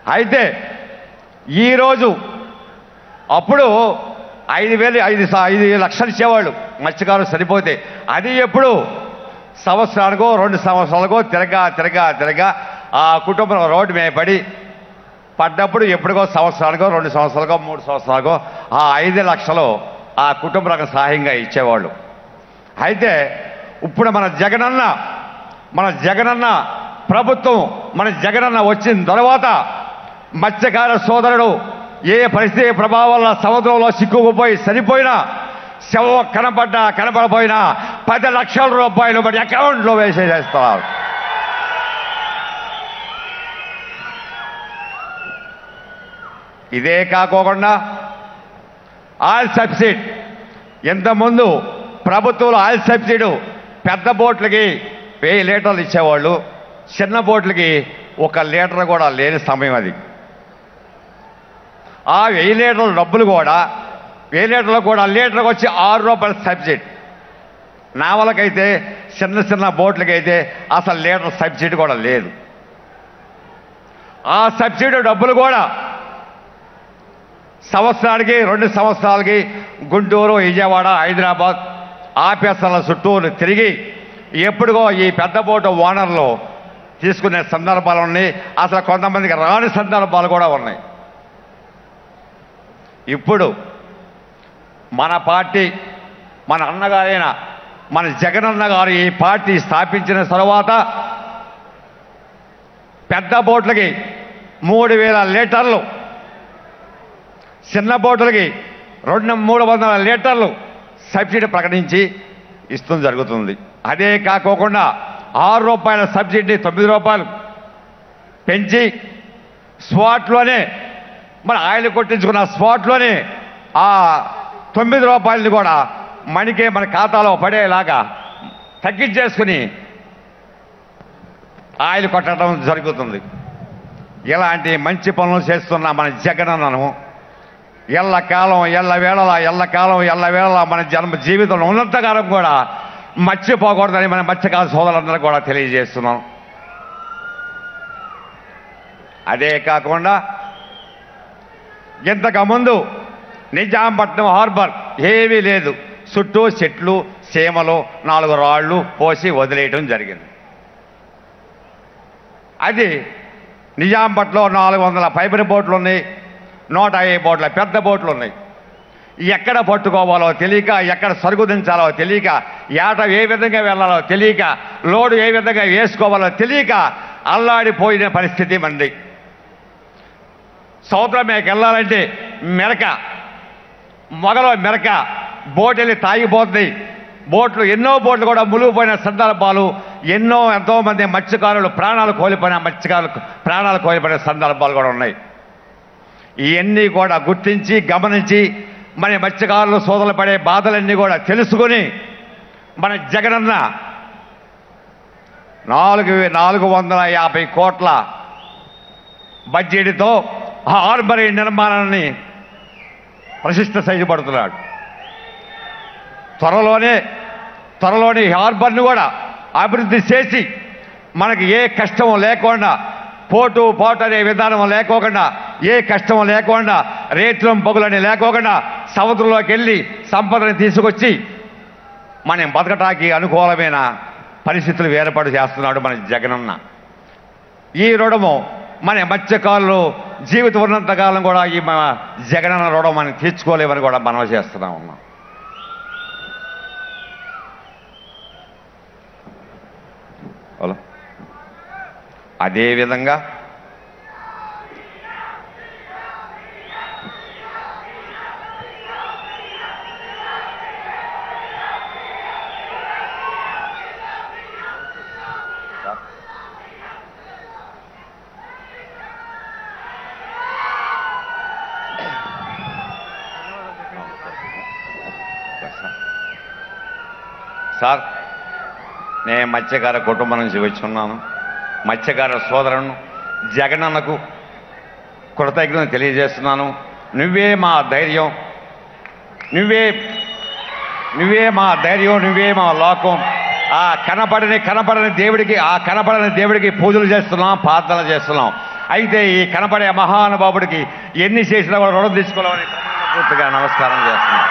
అయితే ఈరోజు అప్పుడు ఐదు వేలు ఐదు సా- ఐదు లక్షలు ఇచ్చేవాళ్ళు మత్స్యకారులు సరిపోతే అది ఎప్పుడు సంవత్సరానికో రెండు సంవత్సరాలకో తిరగా తిరగా తిరగా ఆ కుటుంబం రోడ్డు మీద పడి పడ్డప్పుడు ఎప్పుడుకో సంవత్సరానికో రెండు సంవత్సరాలకో మూడు సంవత్సరాలకో ఆ ఐదు లక్షలు ఆ కుటుంబానికి సహాయంగా ఇచ్చేవాళ్ళు అయితే ఇప్పుడు మన జగనన్న మన జగనన్న ప్రభుత్వం మన జగనన్న వచ్చిన తర్వాత మత్స్యకార సోదరుడు ఏ పరిస్థితి ప్రభావం వల్ల సముద్రంలో సిక్కుకుపోయి సరిపోయినా శవం కనపడ్డా కనపడపోయినా పది లక్షల రూపాయలు మరి అకౌంట్లో వేసేసేస్తున్నారు ఇదే కాకోకుండా ఆయిల్ సబ్సిడీ ఇంతకుముందు ప్రభుత్వంలో ఆయిల్ సబ్సిడీ పెద్ద బోట్లకి వెయ్యి లీటర్లు ఇచ్చేవాళ్ళు చిన్న బోట్లకి ఒక లీటర్ కూడా లేని సమయం అది ఆ వెయ్యి లీటర్ల డబ్బులు కూడా వెయ్యి లీటర్లు కూడా లీటర్కి వచ్చి ఆరు రూపాయల సబ్సిడీ నావలకైతే చిన్న చిన్న బోట్లకైతే అసలు లీటర్ సబ్సిడీ కూడా లేదు ఆ సబ్సిడీ డబ్బులు కూడా సంవత్సరానికి రెండు సంవత్సరాలకి గుంటూరు విజయవాడ హైదరాబాద్ ఆఫీసర్ల చుట్టూ తిరిగి ఎప్పుడుగో ఈ పెద్ద బోటు ఓనర్లు తీసుకునే సందర్భాలు ఉన్నాయి అసలు కొంతమందికి రాని సందర్భాలు కూడా ఉన్నాయి ఇప్పుడు మన పార్టీ మన అన్నగారైన మన జగనన్న గారు ఈ పార్టీ స్థాపించిన తర్వాత పెద్ద బోట్లకి మూడు వేల లీటర్లు చిన్న బోట్లకి రెండు మూడు వందల లీటర్లు సబ్సిడీ ప్రకటించి ఇస్తూ జరుగుతుంది అదే కాకోకుండా ఆరు రూపాయల సబ్సిడీ తొమ్మిది రూపాయలు పెంచి స్పాట్లోనే మన ఆయిల్ కొట్టించుకున్న స్పాట్లోనే ఆ తొమ్మిది రూపాయలని కూడా మనకే మన ఖాతాలో పడేలాగా తగ్గించేసుకుని ఆయిల్ కొట్టడం జరుగుతుంది ఇలాంటి మంచి పనులు చేస్తున్న మన జగనన్నను ఎల్ల కాలం ఎల్ల వేళల ఎల్ల కాలం ఎల్ల వేళల మన జన్మ జీవితంలో ఉన్నంతకాలం కూడా మర్చిపోకూడదని మన మత్స్యకార సోదరులందరూ కూడా తెలియజేస్తున్నాం అదే కాకుండా ఇంతకు ముందు నిజాంపట్నం హార్బర్ ఏమీ లేదు చుట్టూ చెట్లు సీమలు నాలుగు రాళ్ళు పోసి వదిలేయటం జరిగింది అది నిజాంపట్నంలో నాలుగు వందల ఫైబర్ బోట్లు ఉన్నాయి నూట యాభై బోట్ల పెద్ద బోట్లు ఉన్నాయి ఎక్కడ పట్టుకోవాలో తెలియక ఎక్కడ సరుకు దించాలో తెలియక ఏట ఏ విధంగా వెళ్ళాలో తెలియక లోడు ఏ విధంగా వేసుకోవాలో తెలియక అల్లాడిపోయిన పరిస్థితి మంది సముద్రం మీదకి వెళ్ళాలంటే మెరక మొగలో మెరక బోట్ వెళ్ళి తాగిపోతుంది బోట్లు ఎన్నో బోట్లు కూడా మునిగిపోయిన సందర్భాలు ఎన్నో ఎంతో మంది మత్స్యకారులు ప్రాణాలు కోల్పోయిన మత్స్యకారులు ప్రాణాలు కోల్పోయిన సందర్భాలు కూడా ఉన్నాయి ఇవన్నీ కూడా గుర్తించి గమనించి మన మత్స్యకారులు సోదరులు పడే బాధలన్నీ కూడా తెలుసుకొని మన జగనన్న నాలుగు నాలుగు వందల యాభై కోట్ల బడ్జెట్తో హార్బరీ నిర్మాణాన్ని ప్రతిష్ట చేయబడుతున్నాడు త్వరలోనే త్వరలోనే ఈ హార్బర్ని కూడా అభివృద్ధి చేసి మనకి ఏ కష్టం లేకుండా పోటు పోటు అనే విధానం లేకోకుండా ఏ కష్టం లేకుండా రేట్లం పొగులని లేకోకుండా సముద్రంలోకి వెళ్ళి సంపదని తీసుకొచ్చి మనం బతకటానికి అనుకూలమైన పరిస్థితులు ఏర్పాటు చేస్తున్నాడు మన జగనన్న ఈ రుణము మన మత్స్యకారులు జీవితం ఉన్నంతకాలం కూడా ఈ మన జగనన్న రుణం మనం తీర్చుకోలేమని కూడా మనం చేస్తున్నాం ఉన్నాం హలో అదేవిధంగా సార్ నేను మత్స్యకార కుటుంబం నుంచి వచ్చి ఉన్నాను మత్స్యకార సోదరును జగనన్నకు కృతజ్ఞత తెలియజేస్తున్నాను నువ్వే మా ధైర్యం నువ్వే నువ్వే మా ధైర్యం నువ్వే మా లోకం ఆ కనపడని కనపడని దేవుడికి ఆ కనపడని దేవుడికి పూజలు చేస్తున్నాం ప్రార్థన చేస్తున్నాం అయితే ఈ కనపడే మహానుభావుడికి ఎన్ని చేసినా కూడా రుణం తీసుకోవాలని పూర్తిగా నమస్కారం చేస్తున్నాను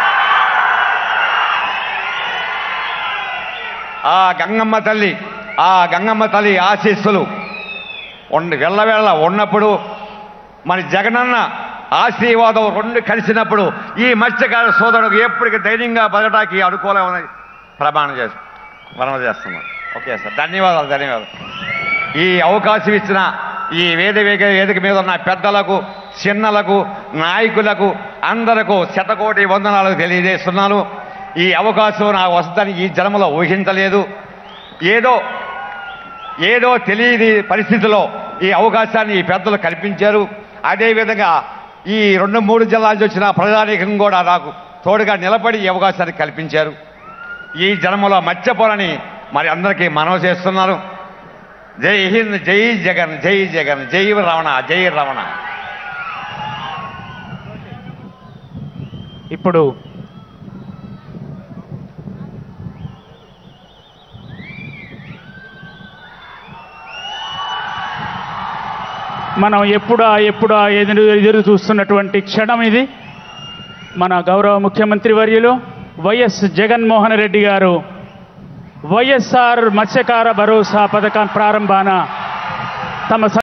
ఆ గంగమ్మ తల్లి ఆ గంగమ్మ తల్లి ఆశీస్సులు ఉండి వెళ్ళవేళ్ళ ఉన్నప్పుడు మన జగనన్న ఆశీర్వాదం రెండు కలిసినప్పుడు ఈ మత్స్యకార సోదరుడు ఎప్పటికీ ధైర్యంగా బతకడానికి అనుకూలమని ప్రమాణం చేసి మనం చేస్తున్నాం ఓకే సార్ ధన్యవాదాలు ధన్యవాదాలు ఈ అవకాశం ఇచ్చిన ఈ వేదిక వేదిక మీద ఉన్న పెద్దలకు చిన్నలకు నాయకులకు అందరకు శతకోటి వందనాలు తెలియజేస్తున్నాను ఈ అవకాశం నాకు వస్తుందని ఈ జన్మలో ఊహించలేదు ఏదో ఏదో తెలియని పరిస్థితిలో ఈ అవకాశాన్ని ఈ పెద్దలు కల్పించారు అదేవిధంగా ఈ రెండు మూడు జిల్లాల నుంచి వచ్చిన ప్రజానీకం కూడా నాకు తోడుగా నిలబడి ఈ అవకాశాన్ని కల్పించారు ఈ జన్మలో మర్చిపోనని మరి అందరికీ మనవి చేస్తున్నారు జై హింద్ జై జగన్ జై జగన్ జై రమణ జై రమణ ఇప్పుడు మనం ఎప్పుడా ఎప్పుడా ఎదురు ఎదురు చూస్తున్నటువంటి క్షణం ఇది మన గౌరవ ముఖ్యమంత్రి వర్యులు వైఎస్ జగన్మోహన్ రెడ్డి గారు వైఎస్ఆర్ మత్స్యకార భరోసా పథకం ప్రారంభాన తమ